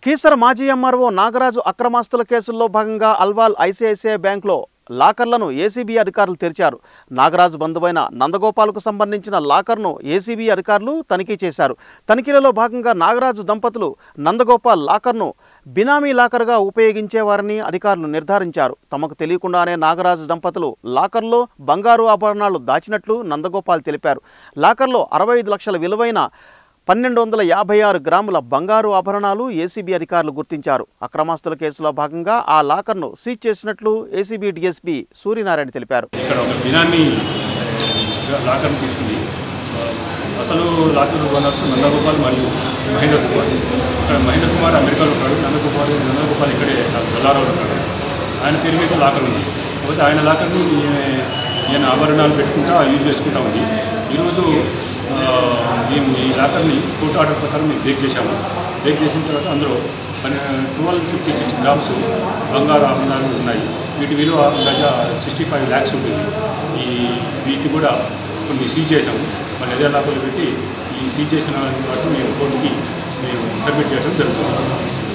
కీసర మాజీ ఎంఆర్ఓ నాగరాజు అక్రమాస్తుల కేసుల్లో భాగంగా అల్వాల్ ఐసిఐసిఐ బ్యాంకులో లాకర్లను ఏసీబీ అధికారులు తెరిచారు నాగరాజు బంధువైన నందగోపాల్కు సంబంధించిన లాకర్ను ఏసీబీ అధికారులు తనిఖీ చేశారు తనిఖీలలో భాగంగా నాగరాజు దంపతులు నందగోపాల్ లాకర్ను బినామీ లాకర్గా ఉపయోగించేవారని అధికారులు నిర్ధారించారు తమకు తెలియకుండానే నాగరాజు దంపతులు లాకర్లో బంగారు ఆభరణాలు దాచినట్లు నందగోపాల్ తెలిపారు లాకర్లో అరవై ఐదు లక్షల విలువైన పన్నెండు వందల యాభై ఆరు గ్రాముల బంగారు ఆభరణాలు ఏసీబీ అధికారులు గుర్తించారు అక్రమాస్తుల కేసులో భాగంగా ఆ లాకర్ను సీజ్ చేసినట్లు ఏసీబీ డీఎస్పీ సూర్యనారాయణ తెలిపారు ఇక్కడ ఒక బినామీ లాకర్ని తీసుకుంది అసలు లాకర్ ఓనర్స్ నందగోపాల్ మరియు మహేంద్ర కుమార్ ఇక్కడ మహేంద్ర కుమార్ అమెరికాలో ఉంటాడు నందగోపాల్ నందగోపాల్ ఇక్కడే బెల్లారాలో ఉంటాడు ఆయన పేరు మీద లాకర్ ఉంది కాకపోతే ఆయన లాకర్ని ఈమె- ఈయన ఆభరణాలు పెట్టుకుంటా యూజ్ చేసుకుంటా ఉంది ఈరోజు ఆ, మేము ఈ లాకర్ని కోర్టు ఆర్డర్ ప్రకారం మేము బ్రేక్ చేశాము బ్రేక్ చేసిన తర్వాత అందులో ట్వెల్వ్ ఫిఫ్టీ సిక్స్ గ్రామ్స్ బంగారు ఆభరణాలు ఉన్నాయి వీటి విలువ గజ సిక్స్టీ ఫైవ్ ల్యాక్స్ ఉంటుంది ఈ వీటిని కూడా కొన్ని సీజ్ చేశాము మన ఎదురు లాభాలు పెట్టి ఈ సీజ్ చేసిన వాటిని మేము కోర్టుకి మేము సబ్మిట్ చేయడం జరుగుతుంది